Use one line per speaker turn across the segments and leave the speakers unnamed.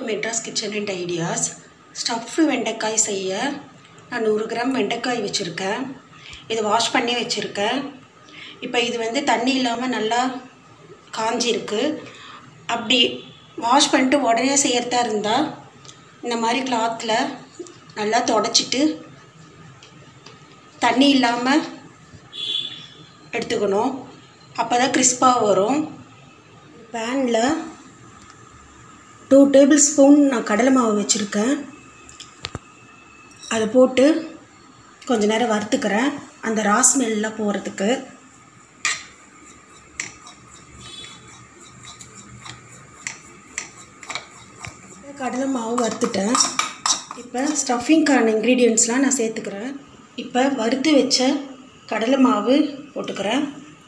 Madras kitchen and ideas stuffed வெண்டைக்காய் செய்ய நான் நூறு கிராம் வெண்டைக்காய் வச்சுருக்கேன் இது வாஷ் பண்ணி வச்சுருக்கேன் இப்போ இது வந்து தண்ணி இல்லாமல் நல்லா காஞ்சிருக்கு அப்படி வாஷ் பண்ணிட்டு உடனே செய்கிறதா இருந்தால் இந்த மாதிரி கிளாத்தில் நல்லா தொடச்சிட்டு தண்ணி இல்லாமல் எடுத்துக்கணும் அப்போ தான் கிறிஸ்பாக வரும் பேனில் டூ டேபிள் ஸ்பூன் நான் கடலை மாவு வச்சுருக்கேன் அதை போட்டு கொஞ்ச நேரம் வறுத்துக்கிறேன் அந்த ரா ஸ்மெல்லாம் போகிறதுக்கு கடலை மாவு வறுத்துட்டேன் இப்போ ஸ்டஃபிங்க்கான இன்க்ரீடியன்ட்ஸ்லாம் நான் சேர்த்துக்கிறேன் இப்போ வறுத்து வச்ச கடலை மாவு போட்டுக்கிறேன்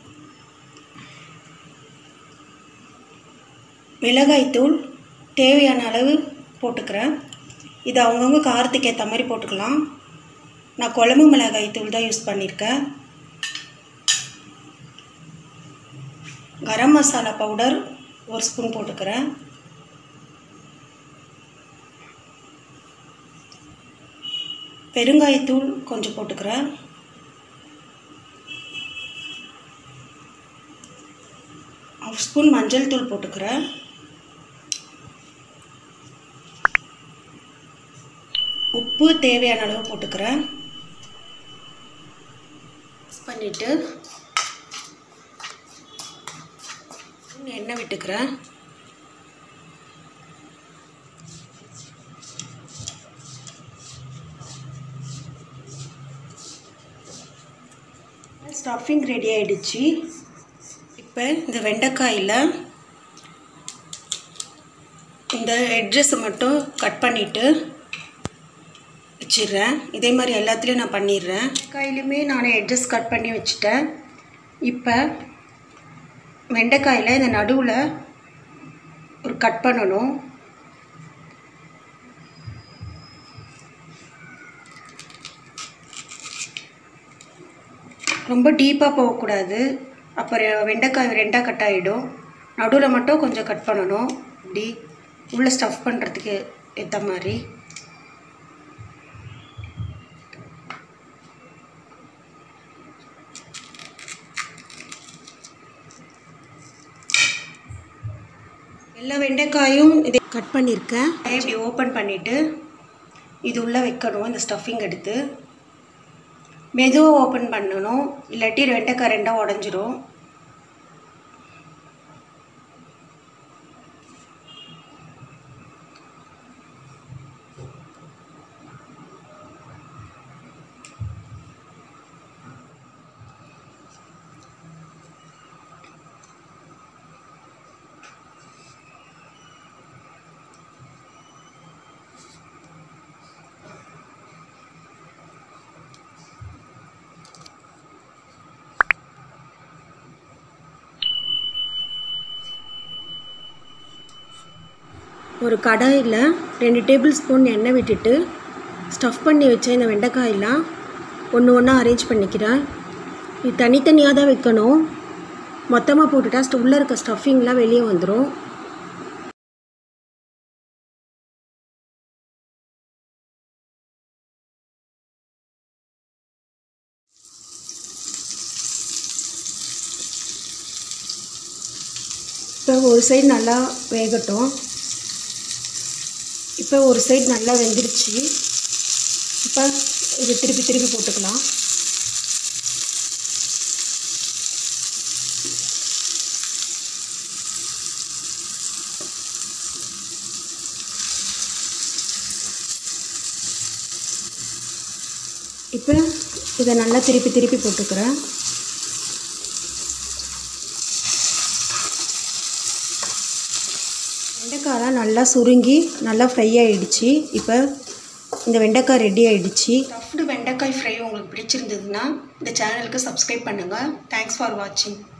மிளகாய்த்தூள் தேவையான அளவு போட்டுக்கிறேன் இது அவங்கவுங்க காரத்துக்கு ஏற்ற மாதிரி போட்டுக்கலாம் நான் குழம்பு மிளகாய் தூள் தான் யூஸ் பண்ணியிருக்கேன் கரம் மசாலா பவுடர் ஒரு ஸ்பூன் போட்டுக்கிறேன் பெருங்காயத்தூள் கொஞ்சம் போட்டுக்கிறேன் ஹாஃப் ஸ்பூன் மஞ்சள் தூள் போட்டுக்கிறேன் உப்பு தேவையான அளவு போட்டுக்கிறேன் மிக்ஸ் பண்ணிவிட்டு எண்ணெய் விட்டுக்கிறேன் ஸ்டஃபிங் ரெடி ஆகிடுச்சு இப்போ இந்த வெண்டைக்காயில் இந்த எட்ஜஸை மட்டும் கட் பண்ணிவிட்டு வச்சிடுறேன் இதே மாதிரி எல்லாத்துலேயும் நான் பண்ணிடுறேன் வெண்டைக்காயிலுமே நான் எட்ஜஸ் கட் பண்ணி வச்சுட்டேன் இப்போ வெண்டைக்காயில் இந்த நடுவில் ஒரு கட் பண்ணணும் ரொம்ப டீப்பாக போகக்கூடாது அப்புறம் வெண்டைக்காய் ரெண்டாக கட் ஆகிடும் நடுவில் மட்டும் கொஞ்சம் கட் பண்ணணும் இப்படி உள்ளே ஸ்டஃப் பண்ணுறதுக்கு ஏற்ற மாதிரி எல்லா வெண்டைக்காயும் இதை கட் பண்ணியிருக்கேன் இப்படி ஓப்பன் பண்ணிவிட்டு இது உள்ளே வைக்கணும் இந்த ஸ்டஃபிங் எடுத்து மெதுவாக ஓப்பன் பண்ணணும் இல்லாட்டி வெண்டைக்காய் ரெண்டாக உடஞ்சிரும் ஒரு கடாயில் ரெண்டு டேபிள் ஸ்பூன் எண்ணெய் விட்டுட்டு ஸ்டஃப் பண்ணி வச்ச இந்த வெண்டைக்காயெல்லாம் ஒன்று ஒன்றா அரேஞ்ச் பண்ணிக்கிறேன் இது தனித்தனியாக தான் வைக்கணும் மொத்தமாக போட்டுட்டா உள்ளே இருக்க ஸ்டஃபிங்லாம் வெளியே வந்துடும் இப்போ ஒரு சைடு நல்லா வேகட்டும் இப்போ ஒரு சைடு நல்லா வெந்துருச்சு இப்போ இது திருப்பி திருப்பி போட்டுக்கலாம் இப்போ இதை நல்லா திருப்பி திருப்பி போட்டுக்கிறேன் வெண்டைக்காயெலாம் நல்லா சுருங்கி நல்லா ஃப்ரை ஆகிடுச்சு இப்போ இந்த வெண்டைக்காய் ரெடி ஆகிடுச்சு ஸ்டஃப்டு வெண்டைக்காய் ஃப்ரை உங்களுக்கு பிடிச்சிருந்ததுன்னா இந்த சேனலுக்கு சப்ஸ்கிரைப் பண்ணுங்கள் தேங்க்ஸ் ஃபார் வாட்சிங்